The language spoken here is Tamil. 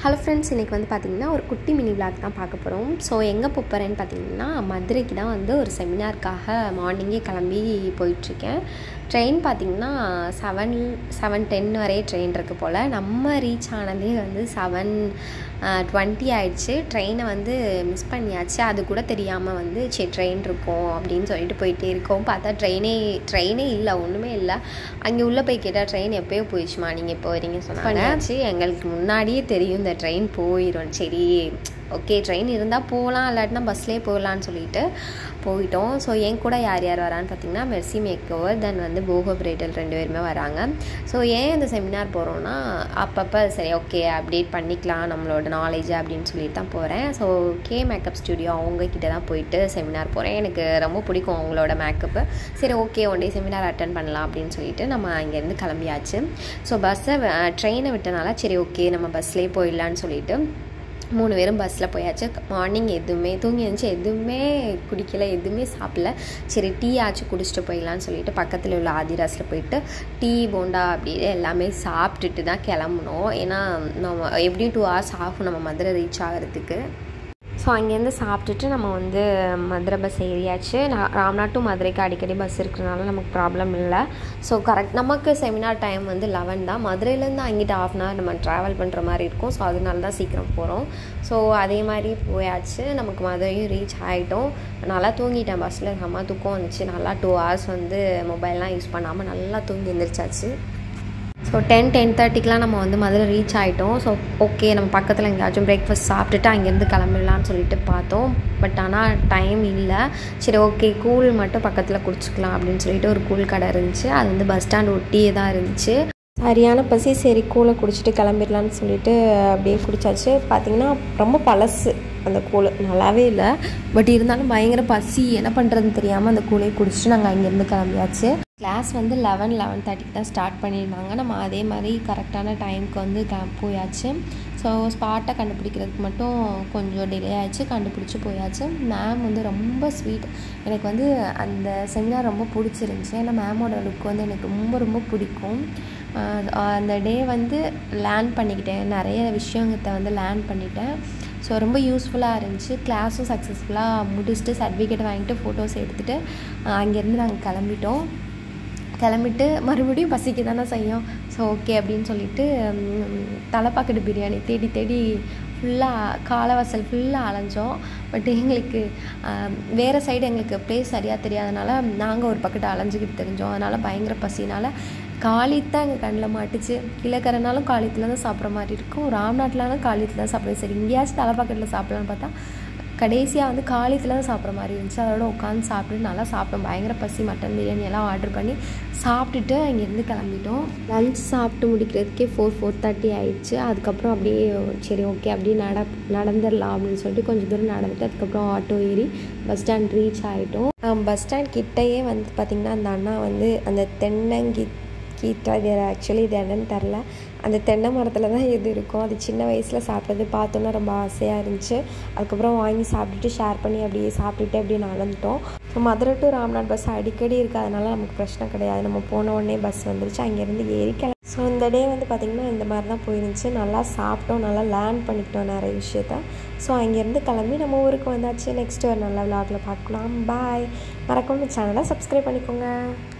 ஹலோ ஃப்ரெண்ட்ஸ் இன்றைக்கி வந்து பார்த்திங்கன்னா ஒரு குட்டி மினி விளாக் தான் பார்க்க போகிறோம் ஸோ எங்கே போகிறேன்னு பார்த்தீங்கன்னா மதுரைக்கு தான் வந்து ஒரு செமினாருக்காக மார்னிங்கே கிளம்பி போயிட்டுருக்கேன் ட்ரெயின் பார்த்திங்கன்னா செவன் செவன் டென் வரையே ட்ரெயின் இருக்குது போல் நம்ம ரீச் ஆனதே வந்து செவன் டுவெண்ட்டி ஆயிடுச்சு ட்ரெயினை வந்து மிஸ் பண்ணியாச்சு அது கூட தெரியாமல் வந்து சரி ட்ரெயின் இருக்கும் அப்படின்னு சொல்லிட்டு போயிட்டே இருக்கோம் பார்த்தா ட்ரெயினே ட்ரெயினே இல்லை ஒன்றுமே இல்லை அங்கே உள்ளே போய் கேட்டால் ட்ரெயின் எப்போயோ போயிடுச்சுமா நீங்கள் எப்போ வரீங்க சொன்னாங்க எங்களுக்கு முன்னாடியே தெரியும் இந்த ட்ரெயின் போயிடும் சரி ஓகே ட்ரெயின் இருந்தால் போகலாம் இல்லாட்டினா பஸ்லேயே போகலான்னு சொல்லிட்டு போயிட்டோம் ஸோ என் கூட யார் யார் வரான்னு பார்த்தீங்கன்னா மெர்சி மேக்கோவர் தென் வந்து போகோ பிரைடல் ரெண்டு பேருமே வராங்க ஸோ ஏன் இந்த செமினார் போகிறோன்னா அப்பப்போ சரி ஓகே அப்டேட் பண்ணிக்கலாம் நம்மளோட நாலேஜ் அப்படின்னு சொல்லிட்டு தான் போகிறேன் ஸோ கே மேக்கப் ஸ்டுடியோ அவங்கக்கிட்ட தான் போயிட்டு செமினார் போகிறேன் எனக்கு ரொம்ப பிடிக்கும் அவங்களோட மேக்கப்பு சரி okay one day seminar attend பண்ணலாம் அப்படின்னு சொல்லிட்டு நம்ம இங்கேருந்து கிளம்பியாச்சு ஸோ பஸ்ஸை ட்ரெயினை விட்டனால சரி ஓகே நம்ம பஸ்லேயே போயிடலான்னு சொல்லிட்டு மூணு பேரும் பஸ்ஸில் போயாச்சு மார்னிங் எதுவுமே தூங்கி இருந்துச்சு எதுவுமே குடிக்கல எதுவுமே சாப்பிடல சரி டீ ஆச்சு குடிச்சிட்டு போயிடலான்னு சொல்லிட்டு பக்கத்தில் உள்ள ஆதிராஸில் போயிட்டு டீ போண்டா அப்படி எல்லாமே சாப்பிட்டுட்டு தான் கிளம்புனோம் ஏன்னா நம்ம எப்படியும் டூ ஹவர்ஸ் ஆகும் நம்ம மதுரை ரீச் ஆகிறதுக்கு ஸோ அங்கேருந்து சாப்பிட்டுட்டு நம்ம வந்து மதுரை பஸ் ஏறியாச்சு நான் ராம்நாட் டு மதுரைக்கு அடிக்கடி பஸ் இருக்கிறனால நமக்கு ப்ராப்ளம் இல்லை ஸோ கரெக்ட் நமக்கு செமினார் டைம் வந்து லெவன் தான் மதுரையிலேருந்து அங்கிட்ட ஆஃப் அன் ஹவர் நம்ம ட்ராவல் பண்ணுற மாதிரி இருக்கும் ஸோ அதனால தான் சீக்கிரம் போகிறோம் ஸோ அதே மாதிரி போயாச்சு நமக்கு மதுரையும் ரீச் ஆகிட்டோம் நல்லா தூங்கிட்டேன் பஸ்ஸில் செம்ம தூக்கம் வந்துச்சு நல்லா டூ ஹவர்ஸ் வந்து மொபைல்லாம் யூஸ் பண்ணாமல் நல்லா தூங்கி எழுந்திரிச்சாச்சு ஸோ டென் டென் தேர்ட்டிக்கெலாம் நம்ம வந்து மதுரை ரீச் ஆகிட்டோம் ஸோ ஓகே நம்ம பக்கத்தில் எங்கேயாச்சும் பிரேக்ஃபாஸ்ட் சாப்பிட்டுட்டு அங்கேருந்து கிளம்பிடலான்னு சொல்லிட்டு பார்த்தோம் பட் ஆனால் டைம் இல்லை சரி ஓகே கூழ் மட்டும் பக்கத்தில் குடிச்சிக்கலாம் அப்படின்னு சொல்லிட்டு ஒரு கூழ் கடை இருந்துச்சு அது வந்து பஸ் ஸ்டாண்ட் ஒட்டியே தான் இருந்துச்சு சரியான பசி சரி கூழை குடிச்சிட்டு கிளம்பிடலான்னு சொல்லிட்டு அப்படியே குடித்தாச்சு பார்த்திங்கன்னா ரொம்ப பழசு அந்த கூழ் நல்லாவே இல்லை பட் இருந்தாலும் பயங்கர பசி என்ன பண்ணுறதுன்னு தெரியாமல் அந்த கூழையை குடிச்சிட்டு நாங்கள் அங்கேருந்து கிளம்பியாச்சு கிளாஸ் வந்து லெவன் லெவன் தேர்ட்டிக்கு தான் ஸ்டார்ட் பண்ணியிருந்தாங்க நம்ம அதே மாதிரி கரெக்டான டைமுக்கு வந்து போயாச்சு ஸோ ஸ்பாட்டை கண்டுபிடிக்கிறதுக்கு மட்டும் கொஞ்சம் டிலே ஆயிடுச்சு கண்டுபிடிச்சி போயாச்சு மேம் வந்து ரொம்ப ஸ்வீட் எனக்கு வந்து அந்த செமினார் ரொம்ப பிடிச்சிருந்துச்சி ஏன்னா மேமோட லுக் வந்து எனக்கு ரொம்ப ரொம்ப பிடிக்கும் அந்த டே வந்து லேர்ன் பண்ணிக்கிட்டேன் நிறைய விஷயங்கத்தை வந்து லேர்ன் பண்ணிட்டேன் ஸோ ரொம்ப யூஸ்ஃபுல்லாக இருந்துச்சு கிளாஸும் சக்ஸஸ்ஃபுல்லாக முடிச்சுட்டு சர்டிஃபிகேட் வாங்கிட்டு ஃபோட்டோஸ் எடுத்துகிட்டு அங்கேருந்து நாங்கள் கிளம்பிட்டோம் கிளம்பிட்டு மறுபடியும் பசிக்க தானே செய்யும் ஸோ ஓகே அப்படின்னு சொல்லிட்டு தலைப்பாக்கெட்டு பிரியாணி தேடி தேடி ஃபுல்லாக காலவாசல் ஃபுல்லாக அலைஞ்சோம் பட் எங்களுக்கு வேறு சைடு எங்களுக்கு ப்ளேஸ் சரியாக தெரியாதனால நாங்கள் ஒரு பக்கெட்டு அலைஞ்சிக்கிட்டு தெரிஞ்சோம் அதனால் பயங்கர பசினால் காலித் தான் எங்கள் கண்ணில் மாட்டுச்சு கிழக்கரைனாலும் காலித்தில் தான் சாப்பிட்ற மாதிரி இருக்கும் ராம்நாட்டிலாலும் காலித்தில் தான் சாப்பிட்றது சரி எங்கேயாச்சும் தலைப்பாக்கெட்டில் சாப்பிட்லான்னு பார்த்தா கடைசியாக வந்து காலித்தில் தான் சாப்பிட்ற மாதிரி இருந்துச்சு அதோட உட்காந்து சாப்பிட்டு நல்லா சாப்பிட்டோம் பயங்கர பசி மட்டன் பிரியாணி எல்லாம் ஆர்டர் பண்ணி சாப்பிட்டுட்டு அங்கேருந்து கிளம்பிட்டோம் லஞ்ச் சாப்பிட்டு முடிக்கிறதுக்கே ஃபோர் ஃபோர் தேர்ட்டி ஆயிடுச்சு அதுக்கப்புறம் அப்படியே சரி ஓகே அப்படியே நட நடந்துடலாம் அப்படின்னு சொல்லிட்டு கொஞ்சம் தூரம் நடந்துட்டு அதுக்கப்புறம் ஆட்டோ ஏறி பஸ் ஸ்டாண்ட் ரீச் ஆகிட்டோம் பஸ் ஸ்டாண்ட் கிட்டேயே வந்து பார்த்திங்கன்னா அந்த அண்ணா வந்து அந்த தென்னங்கி கீட்டா இது ஆக்சுவலி இது என்னன்னு தெரில அந்த தென்னை மரத்தில் தான் இது இருக்கும் அது சின்ன வயசில் சாப்பிட்டது பார்த்தோன்னா ரொம்ப ஆசையாக இருந்துச்சு அதுக்கப்புறம் வாங்கி சாப்பிட்டுட்டு ஷேர் பண்ணி அப்படியே சாப்பிட்டுட்டு அப்படியே நடந்துட்டோம் so Madurai to Ramnad bus அடிக்கடி இருக்குது அதனால நமக்கு பிரச்சனை கிடையாது நம்ம போன உடனே பஸ் வந்துருச்சு அங்கேருந்து ஏறி கிளம்பி ஸோ இந்த டே வந்து பார்த்திங்கன்னா இந்த மாதிரி தான் போயிருந்துச்சு நல்லா சாப்பிட்டோம் நல்லா லேர்ன் பண்ணிக்கிட்டோம் நிறைய விஷயத்த ஸோ அங்கேருந்து கிளம்பி நம்ம ஊருக்கு வந்தாச்சு நெக்ஸ்ட் ஒரு நல்ல விளாகில் பார்க்கலாம் பாய் மறக்காம சேனலை சப்ஸ்கிரைப் பண்ணிக்கோங்க